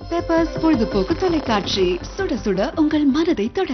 Peppers பொழுதுபோக்கு தொலைக்காட்சி சுட சுட உங்கள் மனதை தொட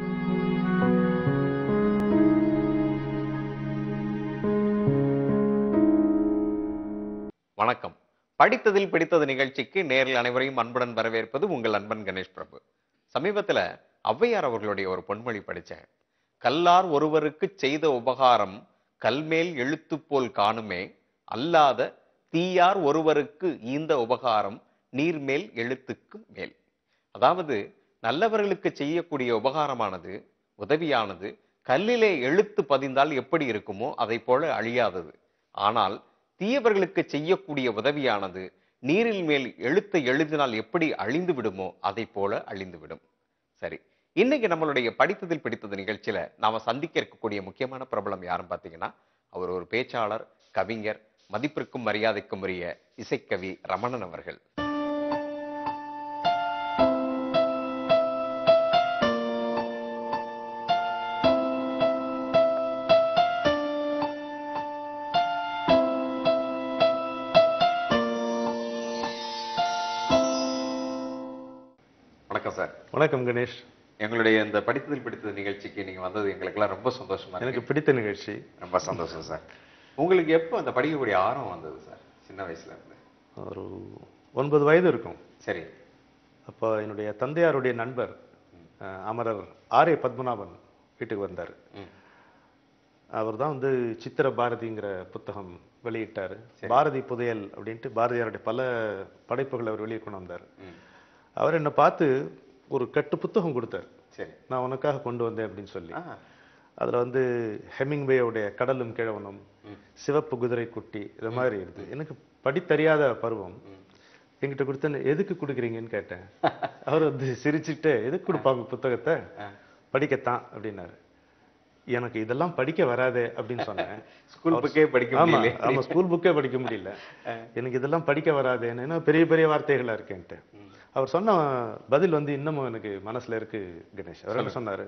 வணக்கம் படித்ததில் பிடித்தது நிகழ்ச்சிக்கு நேரில் அனைவரையும் அன்புடன் வரவேற்பது உங்கள் அன்பன் கணேஷ் பிரபு சமீபத்துல ஔவையார் அவர்களுடைய ஒரு பொன்மொழி படிச்சேன் கல்லார் ஒருவருக்கு செய்த உபகாரம் கல்மேல் எழுத்து போல் காணுமே அல்லாத தீயார் ஒருவருக்கு ஈந்த உபகாரம் நீர்மேல் எழுத்துக்கு மேல் அதாவது நல்லவர்களுக்கு செய்யக்கூடிய உபகாரமானது உதவியானது கல்லிலே எழுத்து பதிந்தால் எப்படி இருக்குமோ அதை போல அழியாதது ஆனால் தீயவர்களுக்கு செய்யக்கூடிய உதவியானது நீரில் மேல் எழுத்தை எழுதினால் எப்படி அழிந்து விடுமோ அதை போல அழிந்து விடும் சரி இன்னைக்கு நம்மளுடைய படித்ததில் பிடித்தது நிகழ்ச்சியில நாம சந்திக்க இருக்கக்கூடிய முக்கியமான பிரபலம் யாருன்னு பார்த்தீங்கன்னா அவர் ஒரு பேச்சாளர் கவிஞர் மதிப்பிற்கும் மரியாதைக்கும் உரிய இசைக்கவி ரமணன் அவர்கள் வணக்கம் சார் வணக்கம் கணேஷ் எங்களுடைய இந்த படித்ததில் பிடித்தது நிகழ்ச்சிக்கு நீங்க வந்தது எங்களுக்கெல்லாம் ரொம்ப சந்தோஷமா எனக்கு இருக்கு பிடித்த நிகழ்ச்சி ரொம்ப சந்தோஷம் சார் உங்களுக்கு எப்போ அந்த படிக்கக்கூடிய ஆர்வம் வந்தது சார் சின்ன வயசுல இருந்து ஒரு ஒன்பது வயது இருக்கும் சரி அப்போ என்னுடைய தந்தையாருடைய நண்பர் அஹ், அமரர் ஆர் ஏ பத்மநாபன் வீட்டுக்கு வந்தார் ம். அவர் தான் வந்து சித்திர பாரதிங்கிற புத்தகம் வெளியிட்டார் பாரதி புதையல் அப்படின்ட்டு பாரதியாருடைய பல படைப்புகளை அவர் வெளியே கொண்டு வந்தார் ம். அவர் என்னை பார்த்து ஒரு கட்டு புத்தகம் கொடுத்தார் சரி நான் உனக்காக கொண்டு வந்தேன் அப்படின்னு சொல்லி ஆ, அதுல வந்து ஹெமிங்வேயோடைய கடலும் கிழவனும் சிவப்பு குதிரை குட்டி இது மாதிரி இருக்கு எனக்கு படித்தறியாத பருவம் என்கிட்ட கொடுத்த எதுக்கு கொடுக்குறீங்கன்னு கேட்டேன் அவர் வந்து சிரிச்சுட்டு எதுக்கு கொடுப்பாங்க புத்தகத்தை படிக்கத்தான் அப்படின்னாரு எனக்கு இதெல்லாம் படிக்க வராதே அப்படின்னு சொன்னேன் ஸ்கூல் புக்கே படிக்க ஆமா முடியல ஆமா ஸ்கூல் புக்கே படிக்க முடியல எனக்கு இதெல்லாம் படிக்க வராதேன்னு ஏன்னா பெரிய பெரிய வார்த்தைகளா இருக்கேன்ட்டு அவர் சொன்ன பதில் வந்து இன்னமும் எனக்கு மனசுல இருக்கு கணேஷ் அவர் என்ன சொன்னாரு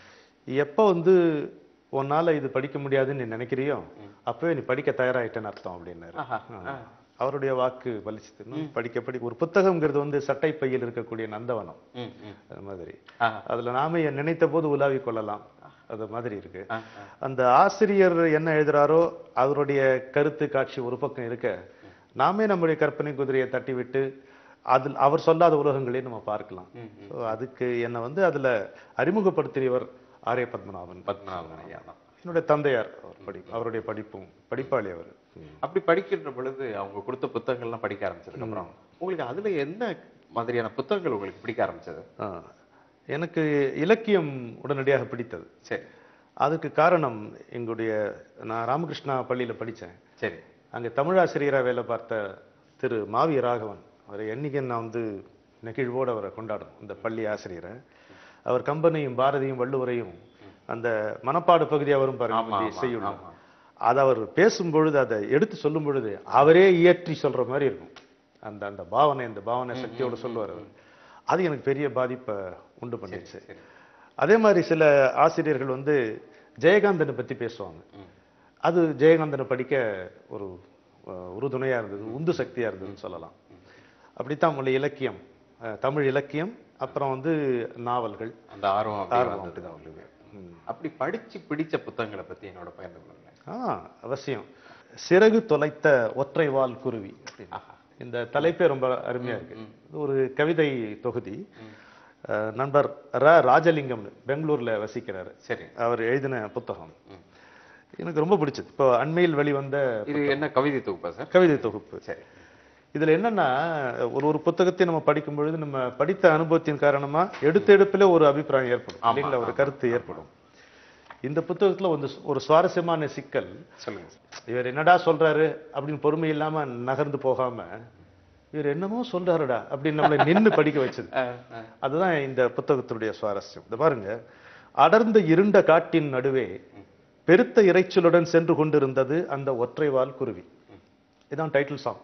எப்ப வந்து உன்னால இது படிக்க முடியாதுன்னு நீ நினைக்கிறியோ அப்பவே நீ படிக்க தயாராயிட்டேன்னு அர்த்தம் அப்படின்னாரு ஆ. அவருடைய வாக்கு பலிச்சது இன்னும் படிக்க படிக்க ஒரு புத்தகம்ங்கிறது வந்து சட்டை பையில் இருக்கக்கூடிய நந்தவனம் ம், ம். அது மாதிரி ஆ. அதுல நாம நினைத்த போது உலாவி கொள்ளலாம் அது மாதிரி இருக்கு ஆ, அந்த ஆசிரியர் என்ன எழுதுறாரோ அவருடைய கருத்து காட்சி ஒரு பக்கம் இருக்க நாமே நம்முடைய கற்பனை குதிரையை தட்டி விட்டு அதில் அவர் சொல்லாத உலகங்களை நம்ம பார்க்கலாம் So, அதுக்கு என்னை வந்து அதுல அறிமுகப்படுத்தியவர் ஆர்ய பத்மநாபன் பத்மநாபன் ஐயா தான் என்னுடைய தந்தையார் அவர் படி அவருடைய படிப்பும் படிப்பாளி அவர் அப்படி படிக்கின்ற பொழுது அவங்க கொடுத்த புத்தகங்கள்லாம் படிக்க ஆரம்பிச்சதுக்கு அப்புறம் உங்களுக்கு அதுல என்ன மாதிரியான புத்தகங்கள் உங்களுக்கு பிடிக்க ஆரம்பிச்சது ஆ. எனக்கு இலக்கியம் உடனடியாக பிடித்தது சரி அதுக்கு காரணம் எங்களுடைய நான் ராமகிருஷ்ணா பள்ளியில படிச்சேன் சரி அங்கே தமிழாசிரியரா வேலை பார்த்த திரு மாவி ராகவன் அவரை என்னைக்கு நான் வந்து நெகிழ்வோடு அவரை கொண்டாடணும் இந்த பள்ளி ஆசிரியரை அவர் கம்பனையும் பாரதியும் வள்ளுவரையும் அந்த மனப்பாடு பகுதியா வரும் ஆமா, பாருங்க ஆமா, செய்யுள்ள ஆமா. அதை அவர் பேசும் பொழுது அதை எடுத்து சொல்லும் பொழுது அவரே இயற்றி சொல்ற மாதிரி இருக்கும் அந்த அந்த பாவனை அந்த பாவனை சக்தியோட சொல்லுவார் அவர் அது எனக்கு பெரிய பாதிப்பை உண்டு பண்ணிடுச்சு சரி அதே மாதிரி சில ஆசிரியர்கள் வந்து ஜெயகாந்தனை பத்தி பேசுவாங்க அது ஜெயகாந்தனை படிக்க ஒரு அஹ், உறுதுணையா இருந்தது உந்து சக்தியா இருந்ததுன்னு சொல்லலாம் அப்படித்தான் உள்ள இலக்கியம் அஹ், தமிழ் இலக்கியம் அப்புறம் வந்து நாவல்கள் அந்த ஆர்வம் அப்படியே ஆர்வம் வந்தது அப்படிதான் உங்களுக்கு அப்படி படிச்சு பிடிச்ச புத்தகங்களை பத்தி என்னோட பகிர்ந்து கொள்ளுங்க ஆ அவசியம் சிறகு தொலைத்த ஒற்றை வால் குருவி அப்படின்னு. இந்த தலைப்பே ரொம்ப அருமையா இருக்கு இது ஒரு கவிதை தொகுதி அஹ், நண்பர் ர ராஜலிங்கம் பெங்களூர்ல வசிக்கிறாரு சரி அவர் எழுதின புத்தகம் எனக்கு ரொம்ப பிடிச்சது இப்போ அண்மையில் வெளிவந்த இது என்ன கவிதை தொகுப்பா சார் கவிதை தொகுப்பு சரி இதுல என்னன்னா ஒரு ஒரு புத்தகத்தை நம்ம படிக்கும் பொழுது நம்ம படித்த அனுபவத்தின் காரணமா எடுத்த எடுப்பில ஒரு அபிப்பிராயம் ஏற்படும் இல்லைங்களா ஒரு கருத்து ஏற்படும் இந்த புத்தகத்துல வந்து ஒரு சுவாரஸ்யமான சிக்கல் சொல்லுங்க சார் இவர் என்னடா சொல்றாரு அப்படின்னு பொறுமை இல்லாம நகர்ந்து போகாம இவர் என்னமோ சொல்றாருடா அப்படின்னு நம்மளை நின்னு படிக்க வச்சது அதுதான் இந்த புத்தகத்தினுடைய சுவாரஸ்யம் இந்த பாருங்க அடர்ந்த இருண்ட காட்டின் நடுவே பெருத்த இரைச்சலுடன் சென்று கொண்டிருந்தது அந்த ஒற்றைவால் குருவி இதான் டைட்டில் சாங்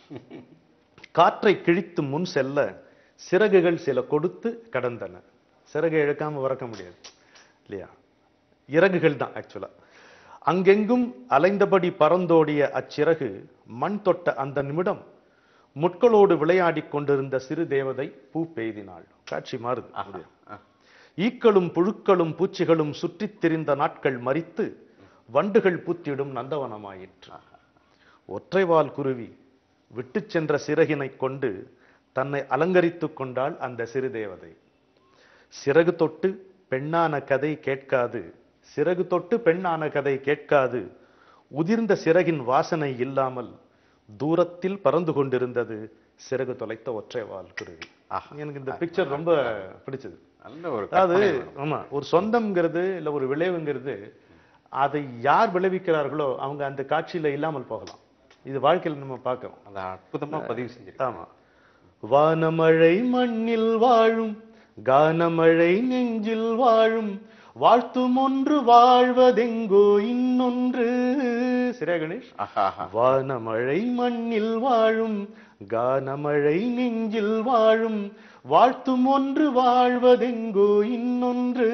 காற்றை கிழித்து முன் செல்ல சிறகுகள் சில கொடுத்து கடந்தன சிறகை இழக்காம பறக்க முடியாது இல்லையா இறகுகள் தான் ஆக்சுவலா அங்கெங்கும் அலைந்தபடி பறந்தோடிய அச்சிறகு மண் தொட்ட அந்த நிமிடம் முட்களோடு விளையாடிக் கொண்டிருந்த சிறு தேவதை பூ பெய்தினாள் காட்சி மாறுது அப்படியே. ஈக்களும் புழுக்களும் பூச்சிகளும் சுற்றித் திரிந்த நாட்கள் மறித்து வண்டுகள் பூத்திடும் நந்தவனமாயிற்று ஒற்றைவால் குருவி விட்டுச் சென்ற சிறகினைக் கொண்டு தன்னை அலங்கரித்துக் கொண்டாள் அந்த சிறு தேவதை சிறகு தொட்டு பெண்ணான கதை கேட்காது சிறகு தொட்டு பெண்ணான கதை கேட்காது உதிர்ந்த சிறகின் வாசனை இல்லாமல் தூரத்தில் பறந்து கொண்டிருந்தது சிறகு தொலைத்த ஒற்றைவால் குருவி ஆஹா. எனக்கு இந்த பிக்சர் ரொம்ப பிடிச்சது நல்ல ஒரு அதாவது கற்பனை வேணும். ஆமா ஒரு சொந்தம்ங்கிறது இல்ல ஒரு விளைவுங்கிறது அதை யார் விளைவிக்கிறார்களோ அவங்க அந்த காட்சியில இல்லாமல் போகலாம் இது வாழ்க்கையில நம்ம பார்க்கிறோம் அதை அற்புதமா பதிவு செஞ்சிருக்கேன் ஆமா வானமழை மண்ணில் வாழும் கானமழை நெஞ்சில் வாழும் வாழ்த்தும் ஒன்று வாழ்வதெங்கோ இன்னொன்று சரியா கணேஷ் ஆஹா ஆஹா. வானமழை மண்ணில் வாழும் கானமழை நெஞ்சில் வாழும் வாழ்த்தும் ஒன்று வாழ்வதெங்கோ இன்னொன்று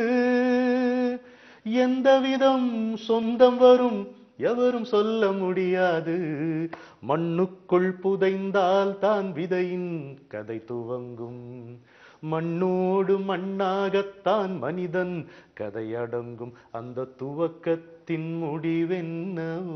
எந்த விதம் சொந்தம் வரும் எவரும் சொல்ல முடியாது மண்ணுக்குள் புதைந்தால் தான் விதையின் கதை துவங்கும் மண்ணோடு மண்ணாகத்தான் மனிதன் கதை அடங்கும் அந்த துவக்கத்தின் முடிவென்னவோ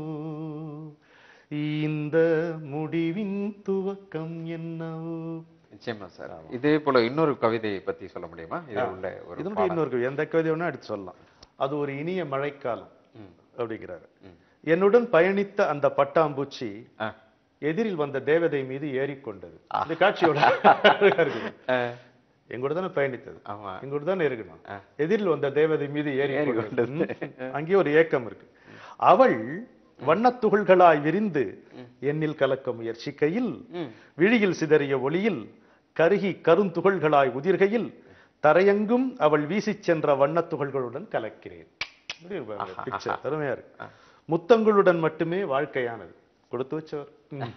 இந்த முடிவின் துவக்கம் என்னவோ நிச்சயமா சார் இதே போல இன்னொரு கவிதையை பத்தி சொல்ல முடியுமா இது உள்ள ஒரு இதனுடைய பாடல். இன்னொரு கவி எந்த கவிதை வேணா எடுத்து சொல்லலாம் அது ஒரு இனிய மழைக்காலம் ம். அப்படிங்கிறாரு என்னுடன் பயணித்த அந்த பட்டாம்பூச்சி ஆ. எதிரில் வந்த தேவதை மீது ஏறிக்கொண்டது இந்த காட்சியோட அழகா இருக்குது ஆ. எங்கூட தானே பயணித்தது ஆமா எங்கூட தானே இருக்கணும் எதிரில் வந்த தேவதை மீது ஏறி கொண்டது ம். அங்கேயே ஒரு ஏக்கம் இருக்கு அவள் வண்ணத் துகள்களாய் விரிந்து எண்ணில் கலக்க முயற்சிக்கையில் ம். விழியில் சிதறிய ஒளியில் கருகி கருந்துகள்களாய் உதிர்கையில் தரையெங்கும் அவள் வீசிச் சென்ற வண்ணத் துகள்களுடன் கலக்கிறேன் இப்படி இருக்கு பாருங்க, picture. அருமையா இருக்கு முத்தங்களுடன் மட்டுமே வாழ்க்கையானது கொடுத்து வச்சவர் ம்.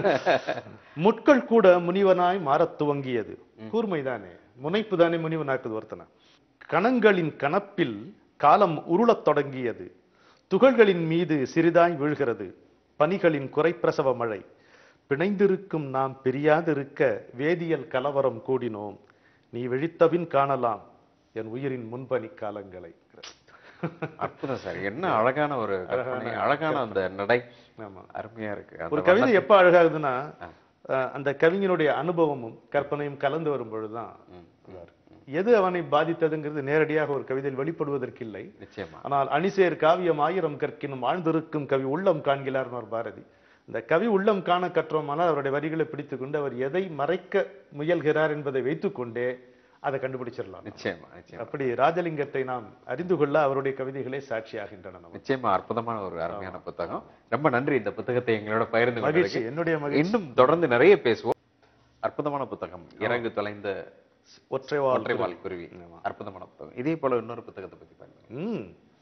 முட்கள் கூட முனிவனாய் மாறத் துவங்கியது கூர்மைதானே முனைப்பு தானே முனிவனாக்குது ஒருத்தனை கணங்களின் கணப்பில் காலம் உருளத் தொடங்கியது துகள்களின் மீது சிறிதாய் வீழ்கிறது பனிகளின் குறைப்பிரசவ மழை பிணைந்திருக்கும் நாம் பிரியாதிருக்க வேதியியல் கலவரம் கூடினோம் நீ விழித்தபின் காணலாம் என் உயிரின் முன்பனி காலங்களை அற்புதம் சார் என்ன அழகான ஒரு கற்பனை அழகான அந்த நடை ஆமா அருமையா இருக்கு அந்த ஒரு கவிதை எப்ப அழகாகுதுன்னா அஹ், அந்த கவிஞனுடைய அனுபவமும் கற்பனையும் கலந்து வரும் பொழுதுதான் இதா இருக்கு. எது அவனை பாதித்ததுங்கிறது நேரடியாக ஒரு கவிதையில் வெளிப்படுவதற்கில்லை நிச்சயமா ஆனால் அணிசேர் காவியம் ஆயிரம் கற்கினும் ஆழ்ந்திருக்கும் கவி உள்ளம் காண்கிறார்னு ஒரு பாரதி இந்த கவி உள்ளம் காண கற்றோமானால் அவருடைய வரிகளை பிடித்துக்கொண்டு அவர் எதை மறைக்க முயல்கிறார் என்பதை வைத்துக்கொண்டே அதை கண்டுபிடிச்சிடலாம் நிச்சயமா நிச்சயமா அப்படி ராஜலிங்கத்தை நாம் அறிந்து கொள்ள அவருடைய கவிதைகளே சாட்சியாகின்றன நமக்கு நிச்சயமா அற்புதமான ஒரு அருமையான புத்தகம் ரொம்ப நன்றி இந்த புத்தகத்தை எங்களோட பகிர்ந்து மகிழ்ச்சி கொண்டதுக்கு என்னுடைய மகிழ்ச்சி இன்னும் தொடர்ந்து நிறைய பேசுவோம் அற்புதமான புத்தகம் இறங்கு தொலைந்த ஒற்றை வாழ் ஒற்றைவால் குருவி அற்புதமான புத்தகம் இதே போல இன்னொரு புத்தகத்தை பத்தி பாருங்க ம்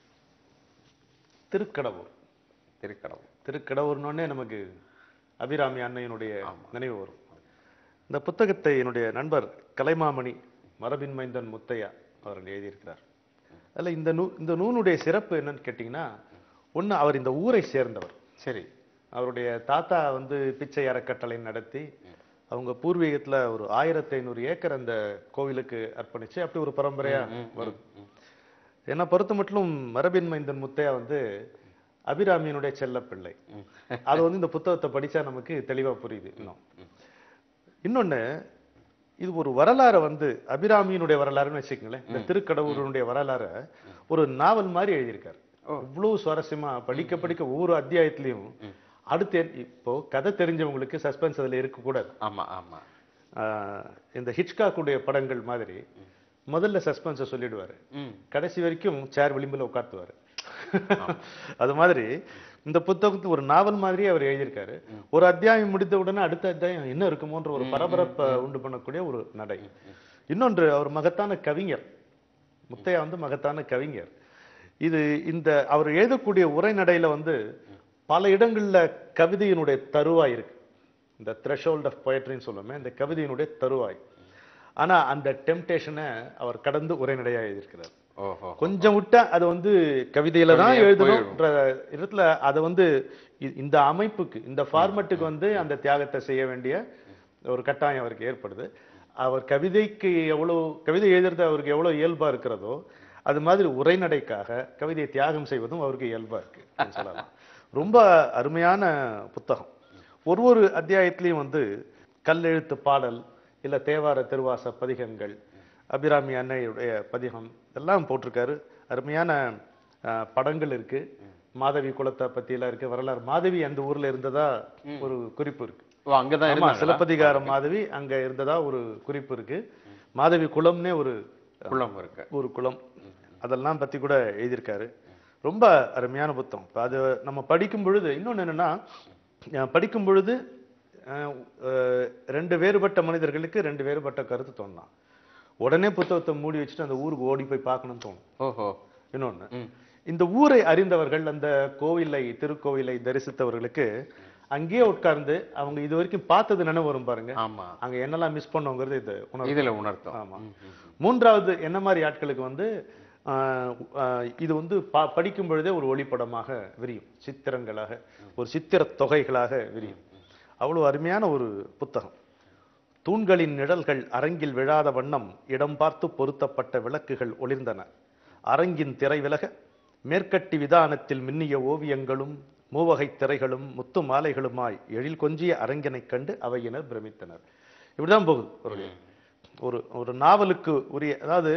திருக்கடவுர் திருக்கடவுள் திருக்கடவுர்னோடனே நமக்கு அபிராமி அன்னையினுடைய நினைவு வரும் இந்த புத்தகத்தை என்னுடைய நண்பர் கலைமாமணி மரபின் மைந்தன் முத்தையா அவர்கள் எழுதியிருக்கிறார் அதுல இந்த நூ இந்த நூலுடைய சிறப்பு என்னன்னு கேட்டிங்கன்னா ஒண்ணு அவர் இந்த ஊரை சேர்ந்தவர் சரி அவருடைய தாத்தா வந்து பிச்சை அறக்கட்டளை நடத்தி அவங்க பூர்வீகத்துல ஒரு ஆயிரத்தி ஐநூறு ஏக்கர் அந்த கோவிலுக்கு அர்ப்பணிச்சு அப்படி ஒரு பரம்பரையா வருது என்னை பொறுத்த மட்டும் மரபின் மைந்தன் முத்தையா வந்து அபிராமியினுடைய செல்லப்பிள்ளை அது வந்து இந்த புத்தகத்தை படிச்சா நமக்கு தெளிவா புரியுது இன்னும் இன்னொன்னு இது ஒரு வரலாறை வந்து அபிராமியினுடைய வரலாறுன்னு வச்சுக்கோங்களேன் இந்த திருக்கடவுருடைய வரலாறை ஒரு நாவல் மாதிரி எழுதியிருக்காரு இவ்வளவு சுவாரஸ்யமா படிக்க படிக்க ஒவ்வொரு அத்தியாயத்திலையும் அடுத்து என்ன- இப்போ கதை தெரிஞ்சவங்களுக்கு சஸ்பென்ஸ் அதுல இருக்கக்கூடாது ஆமா ஆமா ஆஹ் இந்த ஹிச்காக்குடைய படங்கள் மாதிரி முதல்ல சஸ்பென்ஸை சொல்லிடுவாரு ம் கடைசி வரைக்கும் சேர் விளிம்புல உட்கார்த்துவாரு அது மாதிரி இந்த புத்தகத்து ஒரு நாவல் மாதிரியே அவர் எழுதியிருக்காரு ஒரு அத்தியாயம் முடித்த உடனே அடுத்த அத்தியாயம் என்ன இருக்குமோன்ற ஒரு பரபரப்பை உண்டு பண்ணக்கூடிய ஒரு நடை இன்னொன்று அவர் மகத்தான கவிஞர் முத்தையா வந்து மகத்தான கவிஞர் இது இந்த அவர் எழுதக்கூடிய உரைநடையில வந்து பல இடங்கள்ல கவிதையினுடைய தருவாய் இருக்கு இந்த த்ரெஷோல்ட் ஆஃப் பொயட்ரின்னு சொல்லுவோமே இந்த கவிதையினுடைய தருவாய் ஆனா அந்த டெம்டேஷனை அவர் கடந்து உரைநடையா எழுதியிருக்கிறார் ஓஹோ கொஞ்சம் விட்டா அது வந்து கவிதையில தான் கவிதையா எழுதணும்ன்ற இடத்துல அதை வந்து இ- இந்த அமைப்புக்கு இந்த ஃபார்மட்டுக்கு வந்து அந்த தியாகத்தை செய்ய வேண்டிய ஒரு கட்டாயம் அவருக்கு ஏற்படுது அவர் கவிதைக்கு எவ்வளவு கவிதை எழுதுறது அவருக்கு எவ்வளவு இயல்பா இருக்கிறதோ அது மாதிரி உரைநடைக்காக கவிதையை தியாகம் செய்வதும் அவருக்கு இயல்பா இருக்கு அப்படின்னு சொல்லலாம் ரொம்ப அருமையான புத்தகம் ஒரு ஒரு அத்தியாயத்திலையும் வந்து கல்லெழுத்து பாடல் இல்ல தேவார திருவாச பதிகங்கள் அபிராமி அன்னையுடைய பதிகம் எல்லாம் போட்டிருக்காரு அருமையான அஹ், படங்கள் இருக்கு மாதவி குலத்தை பத்தி எல்லாம் இருக்கு வரலாறு மாதவி அந்த ஊர்ல இருந்ததா ஒரு குறிப்பு இருக்கு ஓ அங்கதான் ஆமா இருந்தாங்களா? சிலப்பதிகார மாதவி அங்க இருந்ததா ஒரு குறிப்பு இருக்கு மாதவி குலம்னே ஒரு குளம் இருக்கு ஒரு குலம் அதெல்லாம் பத்தி கூட எழுதியிருக்காரு ரொம்ப அருமையான புத்தகம் இப்ப அது நம்ம படிக்கும் பொழுது இன்னொன்னு என்னன்னா அஹ் படிக்கும் பொழுது அஹ், அஹ், ரெண்டு வேறுபட்ட மனிதர்களுக்கு ரெண்டு வேறுபட்ட கருத்து தோணலாம் உடனே புத்தகத்தை மூடி வச்சுட்டு அந்த ஊருக்கு ஓடி போய் பார்க்கணும்னு தோணும் ஓஹோ இன்னொன்னு ம். இந்த ஊரை அறிந்தவர்கள் அந்த கோவிலை திருக்கோவிலை தரிசித்தவர்களுக்கு அங்கேயே உட்கார்ந்து அவங்க இது வரைக்கும் பார்த்தது நினைவு வரும் பாருங்க ஆமா அங்க என்னெல்லாம் மிஸ் பண்ணோங்கிறது இது உணர்வு இதுல உணர்த்தோம் ஆமா மூன்றாவது என்ன மாதிரி ஆட்களுக்கு வந்து ஆஹ், ஆஹ், இது வந்து பா- படிக்கும் பொழுதே ஒரு ஒளிப்படமாக விரியும் சித்திரங்களாக ஒரு சித்திர தொகைகளாக விரியும் அவ்வளவு அருமையான ஒரு புத்தகம் தூண்களின் நிழல்கள் அரங்கில் விழாத வண்ணம் இடம் பார்த்து பொருத்தப்பட்ட விளக்குகள் ஒளிர்ந்தன அரங்கின் திரை விலக மேற்கட்டி விதானத்தில் மின்னிய ஓவியங்களும் மூவகை திரைகளும் முத்து மாலைகளுமாய் எழில் கொஞ்சிய அரங்கினைக் கண்டு அவையினர் பிரமித்தனர் இப்படிதான் போகுது அவருடைய ஒரு ஒரு நாவலுக்கு உரிய அதாவது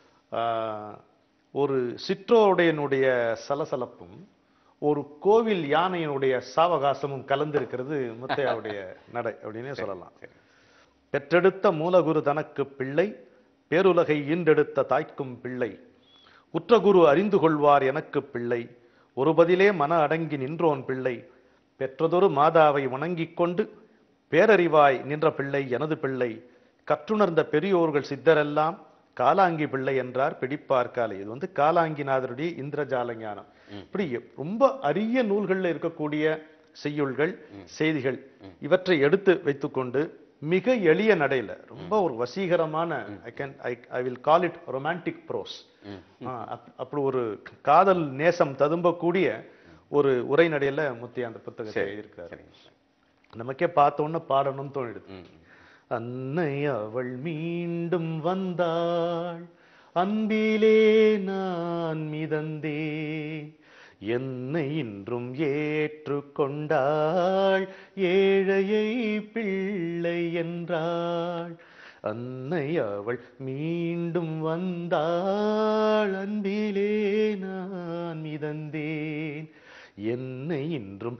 ஆஹ், ஒரு சிற்றோடையனுடைய சலசலப்பும் ஒரு கோவில் யானையினுடைய சாவகாசமும் கலந்திருக்கிறது முத்தையாவுடைய நடை அப்படின்னே சொல்லலாம் பெற்றெடுத்த மூலகுரு தனக்கு பிள்ளை பேருலகை ஈண்டெடுத்த தாய்க்கும் பிள்ளை உற்றகுரு அறிந்து கொள்வார் எனக்கு பிள்ளை ஒரு பதிலே மன அடங்கி நின்றோன் பிள்ளை பெற்றதொரு மாதாவை வணங்கிக் கொண்டு பேரறிவாய் நின்ற பிள்ளை எனது பிள்ளை கற்றுணர்ந்த பெரியோர்கள் சித்தரெல்லாம் காலாங்கி பிள்ளை என்றார் பிடிப்பார் காலை இது வந்து காலாங்கிநாதருடைய இந்திரஜால ஞானம் இப்படி ரொம்ப அரிய நூல்கள்ல இருக்கக்கூடிய செய்யுள்கள் செய்திகள் இவற்றை எடுத்து வைத்துக்கொண்டு மிக எளிய நடையில ரொம்ப ஒரு வசீகரமான I can I I will call it romantic prose அப்படி ஒரு காதல் நேசம் ததும்பக்கூடிய ஒரு உரைநடையில முத்தி அந்த புத்தகத்தை எழுதியிருக்காரு சரிங்க நமக்கே பார்த்த உடனே பாடணும்னு தோணிடுது ம். அன்னை அவள் மீண்டும் வந்தாள் அன்பிலே நான் மிதந்தேன் என்னை இன்றும் ஏற்றுக்கொண்டாள் ஏழையை பிள்ளை என்றாள் அன்னை அவள் மீண்டும் வந்தாள் அன்பிலே நான் மிதந்தேன் என்னை இன்றும்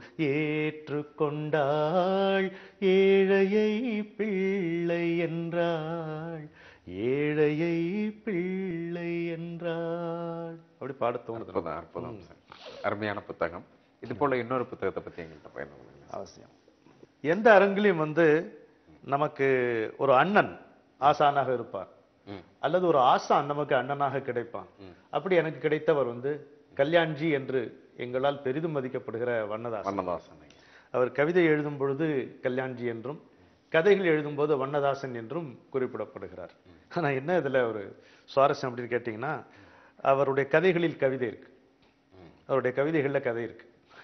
ஏற்றுக்கொண்டாள் ஏழையை பிள்ளை என்றாள் ஏழையை பிள்ளை என்றாள் அப்படி பாடத் தோணுது அற்புதம் அற்புதம் சார் அருமையான புத்தகம் இது போல இன்னொரு புத்தகத்தை பத்தி எங்கள்கிட்ட பகிர்ந்து கொள்ளுங்க அவசியம் எந்த அரங்கிலையும் வந்து நமக்கு ஒரு அண்ணன் ஆசானாக இருப்பார் ம். அல்லது ஒரு ஆசான் நமக்கு அண்ணனாக கிடைப்பான் அப்படி எனக்கு கிடைத்தவர் வந்து கல்யாண்ஜி என்று எங்களால் பெரிதும் மதிக்கப்படுகிற வண்ணதாசன் வண்ணதாசன் ஐயா. அவர் கவிதை எழுதும் பொழுது கல்யாண்ஜி என்றும் கதைகள் எழுதும்போது வண்ணதாசன் என்றும் குறிப்பிடப்படுகிறார் ஆனா என்ன இதுல ஒரு சுவாரஸ்யம் அப்படின்னு கேட்டீங்கன்னா அவருடைய கதைகளில் கவிதை இருக்கு அவருடைய கவிதைகள்ல கதை இருக்கு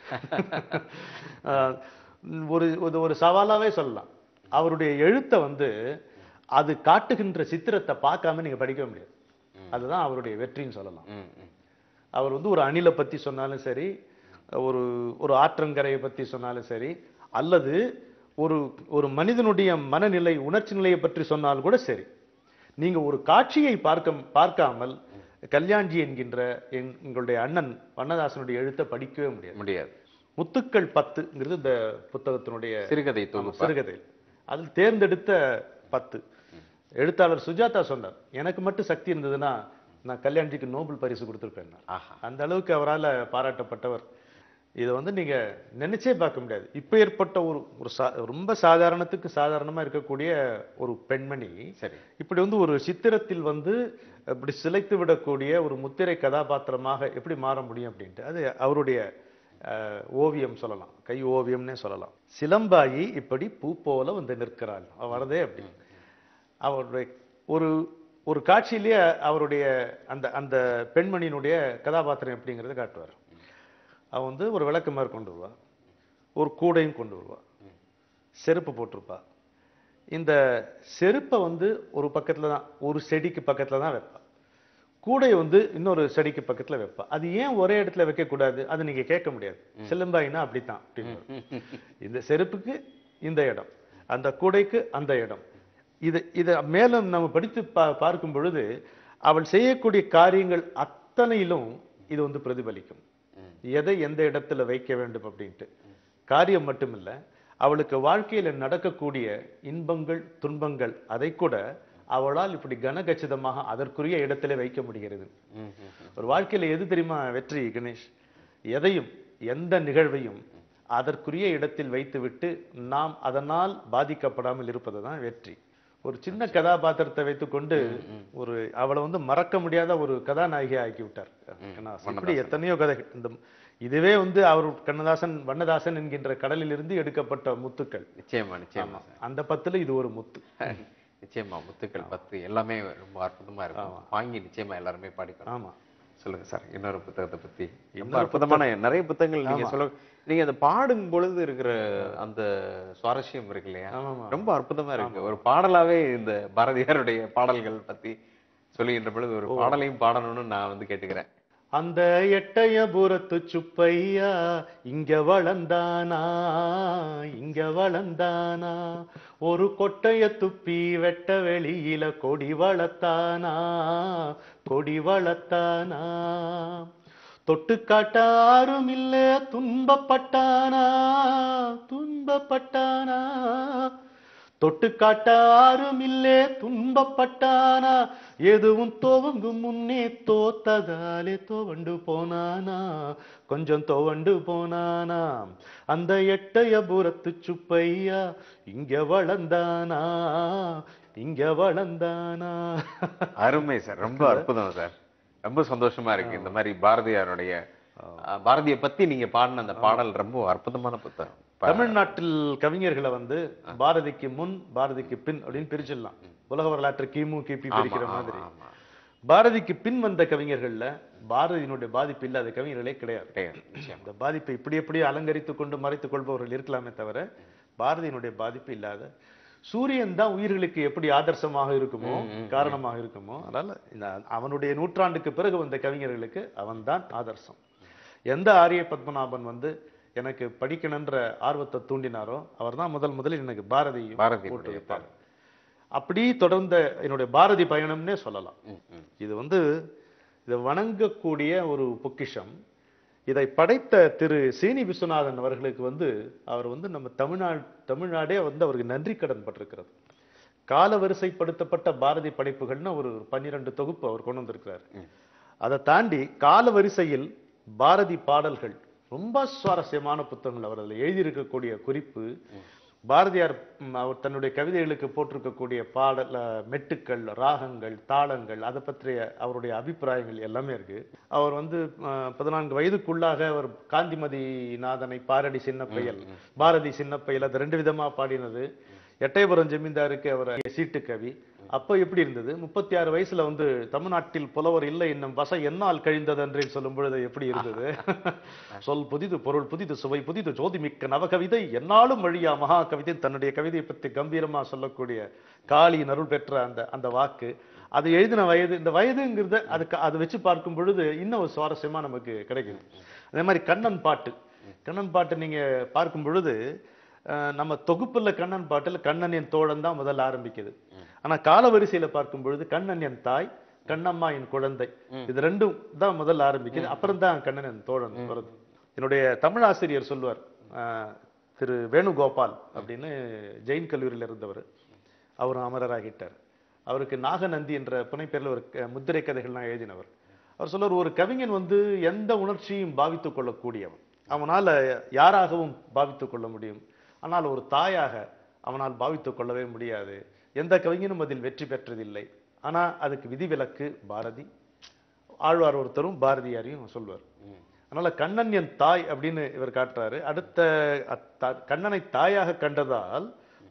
ஆஹ் ஒரு ஒரு- ஒரு சவாலாவே சொல்லலாம் அவருடைய எழுத்தை வந்து அது காட்டுகின்ற சித்திரத்தை பார்க்காம நீங்க படிக்க முடியாது அதுதான் அவருடைய வெற்றின்னு சொல்லலாம் ம், ம். அவர் வந்து ஒரு அணிலை பத்தி சொன்னாலும் சரி ஒரு ஒரு ஆற்றங்கரையை பத்தி சொன்னாலும் சரி அல்லது ஒரு ஒரு மனிதனுடைய மனநிலை உணர்ச்சி நிலையை பற்றி சொன்னாலும் கூட சரி நீங்க ஒரு காட்சியை பார்க்க பார்க்காமல் கல்யாண்ஜி என்கின்ற எங்- எங்களுடைய அண்ணன் வண்ணதாசனுடைய எழுத்தை படிக்கவே முடியாது முடியாது முத்துக்கள் பத்துங்கிறது இந்த புத்தகத்தினுடைய சிறுகதை ஆமா, தொகுப்பு சிறுகதை அதில் தேர்ந்தெடுத்த பத்து எழுத்தாளர் சுஜாதா சொன்னார் எனக்கு மட்டும் சக்தி இருந்ததுன்னா நான் கல்யாண்ஜிக்கு நோபல் பரிசு கொடுத்திருப்பேன் ஆஹா அந்த அளவுக்கு அவரால பாராட்டப்பட்டவர் இதை வந்து நீங்க நினைச்சே பார்க்க முடியாது இப்ப ஏற்பட்ட ஒரு ஒரு சா- ரொம்ப சாதாரணத்துக்கு சாதாரணமா இருக்கக்கூடிய ஒரு பெண்மணி சரி இப்படி வந்து ஒரு சித்திரத்தில் வந்து இப்படி சிலைத்து விடக்கூடிய ஒரு முத்திரை கதாபாத்திரமாக எப்படி மாற முடியும் அப்படின்ட்டு அது அவருடைய அஹ், ஓவியம் சொல்லலாம் கை ஓவியம்னே சொல்லலாம் சிலம்பாயி இப்படி பூ போல வந்து நிற்கிறாள் அவ வரதே அப்படி அவருடைய ஒரு ஒரு காட்சியிலேயே அவருடைய அந்த அந்த பெண்மணியினுடைய கதாபாத்திரம் எப்படிங்கிறத காட்டுவார் அவன் வந்து ஒரு விளக்குமாறு கொண்டு வருவா ஒரு கூடையும் கொண்டு வருவா செருப்பு போட்டிருப்பா இந்த செருப்பை வந்து ஒரு பக்கத்துல தான் ஒரு செடிக்கு பக்கத்துல தான் வைப்பா கூடையை வந்து இன்னொரு செடிக்கு பக்கத்துல வைப்பா அது ஏன் ஒரே இடத்துல வைக்க கூடாது அது நீங்க கேட்க முடியாது செல்லும்பாயினா அப்படித்தான் அப்படின்னு வரும். இந்த செருப்புக்கு இந்த இடம் அந்த கூடைக்கு அந்த இடம் இது இதை மேலும் நம்ம படித்து பா பார்க்கும் பொழுது அவள் செய்யக்கூடிய காரியங்கள் அத்தனையிலும் இது வந்து பிரதிபலிக்கும் எதை எந்த இடத்துல வைக்க வேண்டும் அப்படின்ட்டு காரியம் மட்டுமில்ல அவளுக்கு வாழ்க்கையில நடக்கக்கூடிய இன்பங்கள் துன்பங்கள் அதை கூட அவளால் இப்படி கனகச்சிதமாக அதற்குரிய இடத்திலே வைக்க முடிகிறது ஒரு வாழ்க்கையில எது தெரியுமா வெற்றி கணேஷ் எதையும் எந்த நிகழ்வையும் அதற்குரிய இடத்தில் வைத்துவிட்டு நாம் அதனால் பாதிக்கப்படாமல் இருப்பது தான் வெற்றி ஒரு சின்ன கதாபாத்திரத்தை வைத்துக்கொண்டு ஒரு அவளை வந்து மறக்க முடியாத ஒரு கதாநாயகியை ஆக்கி விட்டார் கண்ணதாசன். இப்படி எத்தனையோ கதைகள் இந்த இதுவே வந்து அவர் கண்ணதாசன் வண்ணதாசன் என்கின்ற கடலில் இருந்து எடுக்கப்பட்ட முத்துக்கள் நிச்சயமா நிச்சயமா அந்த பத்துல இது ஒரு முத்து நிச்சயமா முத்துக்கள் பத்து எல்லாமே ரொம்ப அற்புதமா இருக்கும் வாங்கி நிச்சயமா எல்லாருமே படிக்கணும் ஆமா சொல்லுங்க சார் இன்னொரு புத்தகத்தை பத்தி ரொம்ப அற்புதமான நிறைய புத்தகங்கள் நீங்க சொல்ல நீங்க அந்த பாடும் பொழுது இருக்கிற அந்த சுவாரஸ்யம் இருக்கு இல்லையா ஆமாமா. ரொம்ப அற்புதமா இருக்கு ஒரு பாடலாவே இந்த பாரதியாருடைய பாடல்கள் பத்தி சொல்லுகின்ற பொழுது ஒரு பாடலையும் பாடணும்னு நான் வந்து கேட்டுக்கிறேன் அந்த எட்டயபுரத்து சுப்பையா இங்க வளர்ந்தானா இங்க வளர்ந்தானா ஒரு கொட்டைய துப்பி வெட்ட வெளியில கொடி வளர்த்தானா கொடி வளர்த்தானா தொட்டு காட்ட யாரும் இல்ல துன்பப்பட்டானா துன்பப்பட்டானா தொட்டு காட்ட யாரும் இல்லே துன்பப்பட்டானா எதுவும் துவங்கும் முன்னே தோத்ததாலே துவண்டு போனானா கொஞ்சம் துவண்டு போனானா அந்த எட்டயபுரத்து சுப்பையா இங்க வளர்ந்தானா இங்க வளர்ந்தானா அருமை சார் ரொம்ப அற்புதம் சார் ரொம்ப சந்தோஷமா இருக்கு இந்த மாதிரி பாரதியாருடைய அஹ், பாரதியை பத்தி நீங்க பாடின அந்த பாடல் ரொம்ப அற்புதமான புத்தகம் ப- தமிழ்நாட்டில் கவிஞர்களை வந்து பாரதிக்கு முன் பாரதிக்கு பின் அப்படின்னு பிரிச்சிடலாம் உலக வரலாற்று கிமு கிபி ஆமா, பிரிக்கிற ஆமா, மாதிரி ஆமா. பாரதிக்கு பின் வந்த கவிஞர்கள்ல பாரதியினுடைய பாதிப்பு இல்லாத கவிஞர்களே கிடையாது கிடையாது, நிச்சயம். இந்த பாதிப்பை இப்படி எப்படி அலங்கரித்துக் கொண்டு மறைத்துக் கொள்பவர்கள் இருக்கலாமே தவிர பாரதியினுடைய பாதிப்பு இல்லாத சூரியன் தான் உயிர்களுக்கு எப்படி ஆதர்சமாக இருக்குமோ காரணமாக இருக்குமோ அதனால இந்த அவனுடைய நூற்றாண்டுக்கு பிறகு வந்த கவிஞர்களுக்கு அவன்தான் ஆதர்சம் எந்த ஆரிய பத்மநாபன் வந்து எனக்கு படிக்கணுன்ற ஆர்வத்தை தூண்டினாரோ அவர்தான் முதல் முதலில் எனக்கு பாரதி பாரதி போட்டு உடைய வைத்தார் அப்படி தொடர்ந்த என்னுடைய பாரதி பயணம்னே சொல்லலாம் ம், ம். இது வந்து இதை வணங்கக்கூடிய ஒரு பொக்கிஷம் இதை படைத்த திரு சீனி விஸ்வநாதன் அவர்களுக்கு வந்து அவர் வந்து நம்ம தமிழ்நாடு தமிழ்நாடே வந்து அவருக்கு நன்றி கடன் பட்டிருக்கிறது கால வரிசைப்படுத்தப்பட்ட பாரதி படைப்புகள்னு ஒரு பன்னிரண்டு தொகுப்பு அவர் கொண்டு வந்திருக்கிறார் அதை தாண்டி கால வரிசையில் பாரதி பாடல்கள் ரொம்ப சுவாரஸ்யமான புத்தகங்கள் அவர் அதில் எழுதியிருக்கக்கூடிய குறிப்பு பாரதியார் ம், அவர் தன்னுடைய கவிதைகளுக்கு போட்டிருக்கக்கூடிய பாடல் அஹ், மெட்டுக்கள் ராகங்கள் தாளங்கள் அதை பற்றிய அவருடைய அபிப்பிராயங்கள் எல்லாமே இருக்கு அவர் வந்து அஹ், பதினான்கு வயதுக்குள்ளாக அவர் காந்திமதி நாதனை பாரடி சின்ன பயல் பாரதி சின்ன பயல் அது ரெண்டு விதமா பாடினது எட்டயபுரம் ஜமீன்தாருக்கு அவர் சீட்டு கவி அப்ப எப்படி இருந்தது முப்பத்தி ஆறு வயசுல வந்து தமிழ்நாட்டில் புலவர் இல்லை என்னும் வச என்னால் கழிந்தது என்று சொல்லும் பொழுது எப்படி இருந்தது சொல் புதிது பொருள் புதிது சுவை புதிது ஜோதிமிக்க நவகவிதை என்னாலும் வழியா மகா கவிதை தன்னுடைய கவிதையை பற்றி கம்பீரமா சொல்லக்கூடிய காளியின் அருள் பெற்ற அந்த அந்த வாக்கு அது எழுதின வயது இந்த வயதுங்கிறத அதுக்கு அதை வச்சு பார்க்கும் பொழுது இன்னும் ஒரு சுவாரஸ்யமா நமக்கு கிடைக்குது அதே மாதிரி கண்ணன் பாட்டு கண்ணன் பாட்டு நீங்க பார்க்கும் பொழுது அஹ், நம்ம தொகுப்புல கண்ணன் பாட்டுல கண்ணன் என் தோழன் தான் முதல்ல ஆரம்பிக்குது ஆனா காலவரிசையில பார்க்கும் பொழுது கண்ணன் என் தாய் கண்ணம்மா என் குழந்தை இது ரெண்டும் தான் முதல்ல ஆரம்பிக்குது அப்புறம் தான் கண்ணன் என் தோழன் வருது என்னுடைய தமிழ் ஆசிரியர் சொல்லுவார் அஹ், திரு வேணுகோபால் அப்படின்னு ஜெயின் கல்லூரியில இருந்தவர் அவரும் அமரராகிட்டார் அவருக்கு நாகநந்தி என்ற புனைப்பெயரில் ஒரு க- முத்திரை கதைகள்லாம் எழுதினவர் அவர் சொல்லுவார் ஒரு கவிஞன் வந்து எந்த உணர்ச்சியும் பாவித்துக் கொள்ளக்கூடியவன் அவனால யாராகவும் பாவித்துக் கொள்ள முடியும் ஆனால் ஒரு தாயாக அவனால் பாவித்துக் கொள்ளவே முடியாது எந்த கவிஞனும் அதில் வெற்றி பெற்றதில்லை ஆனா அதுக்கு விதிவிலக்கு பாரதி ஆழ்வார் ஒருத்தரும் பாரதியாரையும் சொல்வார் அதனால கண்ணன் என் தாய் அப்படின்னு இவர் காட்டுறாரு அடுத்த அத்த- கண்ணனை தாயாக கண்டதால்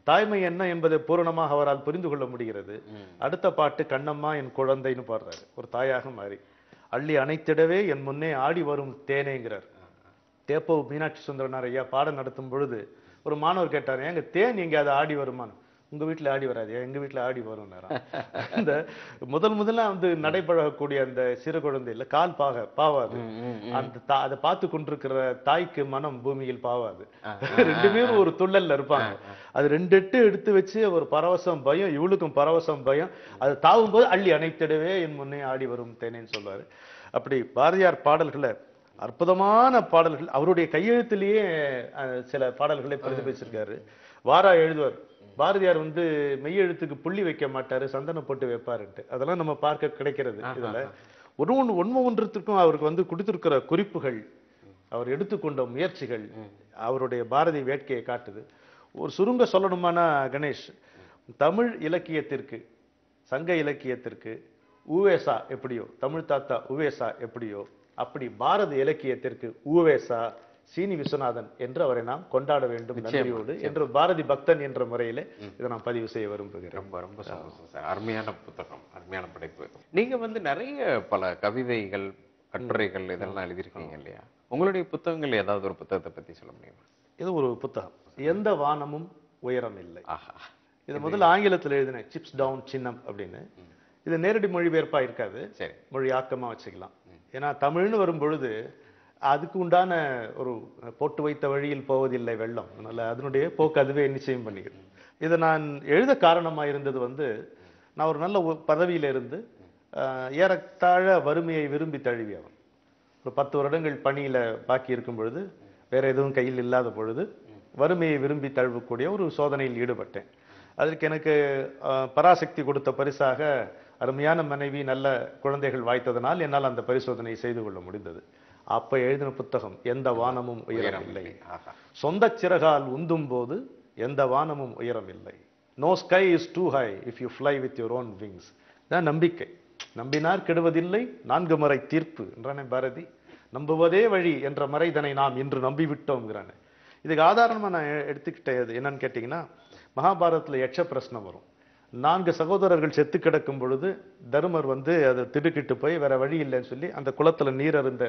தாய்மை என்ன என்பதை பூரணமாக அவரால் புரிந்து கொள்ள முடிகிறது அடுத்த பாட்டு கண்ணம்மா என் குழந்தைன்னு பாடுறாரு ஒரு தாயாக மாறி அள்ளி அணைத்திடவே என் முன்னே ஆடி வரும் தேனேங்கிறார் தேப்போ மீனாட்சி சுந்தரனார் ஐயா பாடம் நடத்தும் பொழுது ஒரு மாணவர் கேட்டார் ஏங்க தேன் எங்கேயாவது ஆடி வருமான்னு உங்க வீட்டுல ஆடி வராது எங்க வீட்டுல ஆடி வரும் இந்த முதல் முதல்ல வந்து நடைபழகக்கூடிய அந்த சிறு குழந்தையில கால் பாக பாவாது அந்த தா- அதை பார்த்து கொண்டிருக்கிற தாய்க்கு மனம் பூமியில் பாவாது ரெண்டு பேரும் ஒரு துள்ளல்ல இருப்பாங்க அது ரெண்டு எட்டு எடுத்து வச்சு ஒரு பரவசம் பயம் இவளுக்கும் பரவசம் பயம் அது தாவும் போது அள்ளி அணைத்திடவே என் முன்னே ஆடி வரும் தேனேன்னு சொல்லுவாரு அப்படி பாரதியார் பாடல்களை அற்புதமான பாடல்கள் அவருடைய கையெழுத்திலேயே அஹ், சில பாடல்களை பிரதிபலிச்சிருக்காரு வாரா எழுதுவார் பாரதியார் வந்து மெய்யெழுத்துக்கு புள்ளி வைக்க மாட்டாரு சந்தனம் போட்டு வைப்பாருன்ட்டு அதெல்லாம் நம்ம பார்க்க கிடைக்கிறது இதுல ஒரு ஒன்று ஒன்று ஒன்றுத்துக்கும் அவருக்கு வந்து கொடுத்திருக்கிற குறிப்புகள் அவர் எடுத்துக்கொண்ட முயற்சிகள் அவருடைய பாரதி வேட்கையை காட்டுது ஒரு சுருங்க சொல்லணுமானா கணேஷ் தமிழ் இலக்கியத்திற்கு சங்க இலக்கியத்திற்கு உவேசா எப்படியோ தமிழ் தாத்தா உவேசா எப்படியோ அப்படி பாரத இலக்கியத்திற்கு உவேசா சீனி விஸ்வநாதன் என்று அவரை நாம் கொண்டாட வேண்டும் நன்றியோடு என்று பாரதி பக்தன் என்ற முறையில இதை நான் பதிவு செய்ய விரும்புகிறேன் ரொம்ப ரொம்ப சந்தோஷம் சார் அருமையான புத்தகம் அருமையான படைப்பு நீங்க வந்து நிறைய பல கவிதைகள் கட்டுரைகள் இதெல்லாம் எழுதியிருக்கீங்க இல்லையா உங்களுடைய புத்தகங்கள் ஏதாவது ஒரு புத்தகத்தை பத்தி சொல்ல முடியுமா இது ஒரு புத்தகம் எந்த வானமும் உயரம் இல்லை ஆஹா இது முதல்ல ஆங்கிலத்துல எழுதினேன் சிப்ஸ் டவுன் சின்னம் அப்படின்னு இது நேரடி மொழிபெயர்ப்பா இருக்காது சரி மொழி ஆக்கமா வச்சுக்கலாம் ஏன்னா தமிழ்னு வரும் பொழுது அதுக்கு உண்டான ஒரு போட்டு வைத்த வழியில் போவதில்லை வெள்ளம் அதனால அதனுடைய போக்கு அதுவே நிச்சயம் பண்ணிக்கிறது இதை நான் எழுத காரணமா இருந்தது வந்து நான் ஒரு நல்ல ஒ- பதவியில இருந்து ஆஹ், ஏறத்தாழ வறுமையை விரும்பி தழுவியவன் ஒரு பத்து வருடங்கள் பணியில பாக்கி இருக்கும் பொழுது வேற எதுவும் கையில் இல்லாத பொழுது வறுமையை விரும்பி தழுவக்கூடிய ஒரு சோதனையில் ஈடுபட்டேன் அதற்கு எனக்கு ஆஹ், பராசக்தி கொடுத்த பரிசாக அருமையான மனைவி நல்ல குழந்தைகள் வாய்த்ததனால் என்னால் அந்த பரிசோதனையை செய்து கொள்ள முடிந்தது அப்ப எழுதின புத்தகம் எந்த வானமும் உயரம் இல்லை ஆஹா சொந்த சிறகால் உந்தும் போது எந்த வானமும் உயரம் இல்லை no sky is too high if you fly with your own wings தான் நம்பிக்கை நம்பினார் கெடுவதில்லை நான்கு முறை தீர்ப்பு என்றானே பாரதி நம்புவதே வழி என்ற மறைதனை நாம் இன்று நம்பிவிட்டோம்ங்கிறானே இதுக்கு ஆதாரமா நான் எ- எடுத்துக்கிட்டது என்னன்னு கேட்டிங்கன்னா மகாபாரதத்துல யட்ச பிரശ്னம் வரும் நான்கு சகோதரர்கள் செத்து கிடக்கும் பொழுது தருமர் வந்து அதை திடுக்கிட்டு போய் வேற வழி இல்லைன்னு சொல்லி அந்த குளத்துல நீர் அருந்த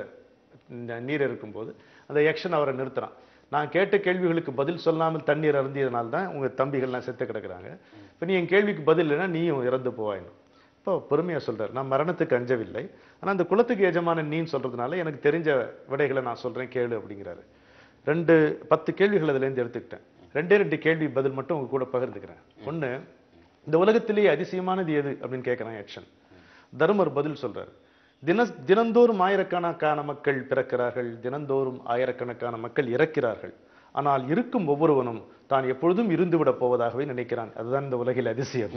ந- நீர் இருக்கும்போது அந்த யக்ஷன் அவரை நிறுத்துறான் நான் கேட்ட கேள்விகளுக்கு பதில் சொல்லாமல் தண்ணீர் அருந்தியதனால தான் உங்க தம்பிகள்லாம் செத்து கிடக்குறாங்க இப்போ நீ என் கேள்விக்கு பதில் இல்லைன்னா நீயும் இறந்து போவாயின்னு இப்போ பொறுமையா சொல்றாரு நான் மரணத்துக்கு அஞ்சவில்லை ஆனா அந்த குலத்துக்கு எஜமான நீன்னு சொல்றதுனால எனக்கு தெரிஞ்ச விடைகளை நான் சொல்றேன் கேளு அப்படிங்கிறாரு ரெண்டு பத்து கேள்விகள் அதுல இருந்து எடுத்துக்கிட்டேன் ரெண்டே ரெண்டு கேள்வி பதில் மட்டும் உங்க கூட பகிர்ந்துக்கிறேன் ஒண்ணு இந்த உலகத்திலேயே அதிசயமானது எது அப்படின்னு கேட்கிறேன் ஆக்ஷன் தருமர் பதில் சொல்றாரு தின தினந்தோறும் ஆயிரக்கணக்கான மக்கள் பிறக்கிறார்கள் தினந்தோறும் ஆயிரக்கணக்கான மக்கள் இறக்கிறார்கள் ஆனால் இருக்கும் ஒவ்வொருவனும் தான் எப்பொழுதும் இருந்து விட போவதாகவே நினைக்கிறான் அதுதான் இந்த உலகில் அதிசயம்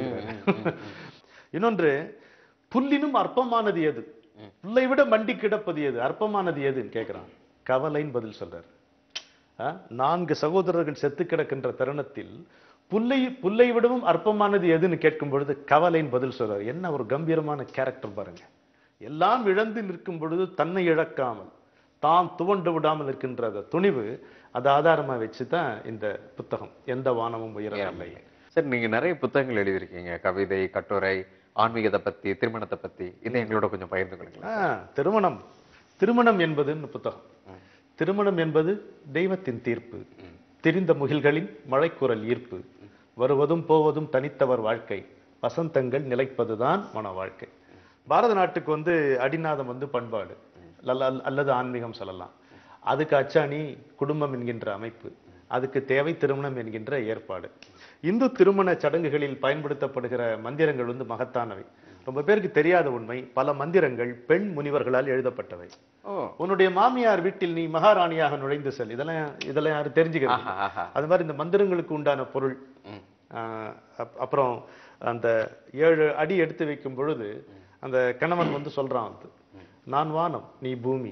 இன்னொன்று புல்லினும் அற்பமானது எது புல்லை விட மண்டி கிடப்பது எது அற்பமானது எதுன்னு கேட்கிறான் கவலைன்னு பதில் சொல்றாரு ஆ? நான்கு சகோதரர்கள் செத்து கிடக்கின்ற தருணத்தில் புல்லை புல்லை விடவும் அற்பமானது எதுன்னு கேட்கும் பொழுது கவலைன்னு பதில் சொல்றாரு என்ன ஒரு கம்பீரமான கேரக்டர் பாருங்க எல்லாம் இழந்து நிற்கும் பொழுது தன்னை இழக்காமல் தாம் துவண்டு விடாமல் இருக்கின்ற அந்த துணிவு அதை ஆதாரமா வச்சு தான் இந்த புத்தகம் எந்த வானமும் உயரவில்லை சரி நீங்க நிறைய புத்தகங்கள் எழுதியிருக்கீங்க கவிதை கட்டுரை ஆன்மீகத்தை பத்தி திருமணத்தை பத்தி இதை எங்களோட கொஞ்சம் பகிர்ந்து கொள்ளுங்களேன் ஆ, திருமணம் திருமணம் என்பதுன்னு புத்தகம் திருமணம் என்பது தெய்வத்தின் தீர்ப்பு திரிந்த முகில்களின் மழைக்குரல் ஈர்ப்பு வருவதும் போவதும் தனித்தவர் வாழ்க்கை வசந்தங்கள் நிலைப்பதுதான் மன வாழ்க்கை பாரத நாட்டுக்கு வந்து அடிநாதம் வந்து பண்பாடு அல்ல- அல்லது ஆன்மீகம் சொல்லலாம் அதுக்கு அச்சாணி குடும்பம் என்கின்ற அமைப்பு அதுக்கு தேவை திருமணம் என்கின்ற ஏற்பாடு இந்து திருமண சடங்குகளில் பயன்படுத்தப்படுகிற மந்திரங்கள் வந்து மகத்தானவை ரொம்ப பேருக்கு தெரியாத உண்மை பல மந்திரங்கள் பெண் முனிவர்களால் எழுதப்பட்டவை ஓ உன்னுடைய மாமியார் வீட்டில் நீ மகாராணியாக நுழைந்து செல் இதெல்லாம் இதெல்லாம் யாரும் தெரிஞ்சுக்கிறது ஆஹா, ஆஹா. அது மாதிரி இந்த மந்திரங்களுக்கு உண்டான பொருள் ம். ஆஹ் அப்- அப்புறம் அந்த ஏழு அடி எடுத்து வைக்கும் பொழுது அந்த கணவன் வந்து சொல்றான் வந்து நான் வானம் நீ பூமி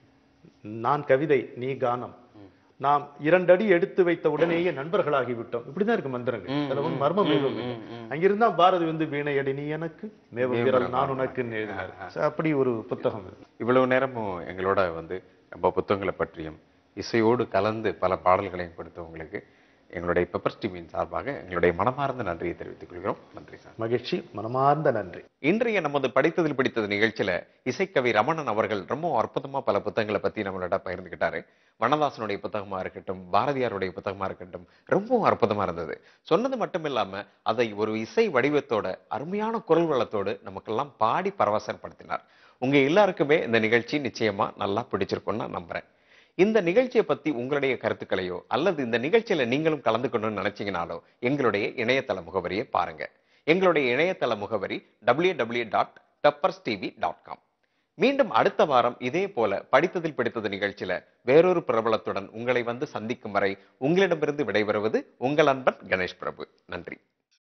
நான் கவிதை நீ கானம் நாம் இரண்டு அடி எடுத்து வைத்த உடனேயே நண்பர்களாகி விட்டோம் இப்படிதான் இருக்கு மந்திரங்கள் அதுல ஒண்ணும் மர்மம் எதுவும் இல்லை. அங்கிருந்தா பாரதி வந்து வீணை அடி நீ எனக்கு மேவ வீரல் நான் உனக்குன்னு எழுதினார் So, அப்படி ஒரு புத்தகம் இது இவ்வளவு நேரமும் எங்களோட வந்து ரொம்ப புத்தகங்களை பற்றியும் இசையோடு கலந்து பல பாடல்களையும் கொடுத்து உங்களுக்கு எங்களுடைய பெப்பர்ஸ் டிவியின் சார்பாக எங்களுடைய மனமார்ந்த நன்றியை தெரிவித்துக் கொள்கிறோம் நன்றி சார் மகிழ்ச்சி மனமார்ந்த நன்றி இன்றைய நமது படித்ததில் பிடித்தது நிகழ்ச்சியில இசைக்கவி ரமணன் அவர்கள் ரொம்ப அற்புதமா பல புத்தகங்களை பத்தி நம்மளோட பகிர்ந்துக்கிட்டாரு வண்ணதாசனுடைய புத்தகமா இருக்கட்டும் பாரதியாருடைய புத்தகமா இருக்கட்டும் ரொம்பவும் அற்புதமா இருந்தது சொன்னது மட்டும் இல்லாம அதை ஒரு இசை வடிவத்தோட அருமையான குரல் வளத்தோடு நமக்கெல்லாம் பாடி பரவசப்படுத்தினார் உங்க எல்லாருக்குமே இந்த நிகழ்ச்சி நிச்சயமா நல்லா பிடிச்சிருக்கும்னு நான் நம்புறேன் இந்த நிகழ்ச்சியை பத்தி உங்களுடைய கருத்துக்களையோ அல்லது இந்த நிகழ்ச்சியில நீங்களும் கலந்துக்கணும்னு நினைச்சீங்கனாலோ எங்களுடைய இணையதள முகவரியை பாருங்க எங்களுடைய இணையதள முகவரி W W dot peppers TV dot com மீண்டும் அடுத்த வாரம் இதே போல படித்ததில் பிடித்தது நிகழ்ச்சியில வேறொரு பிரபலத்துடன் உங்களை வந்து சந்திக்கும் வரை உங்களிடமிருந்து விடைபெறுவது உங்கள் அன்பன் கணேஷ் பிரபு நன்றி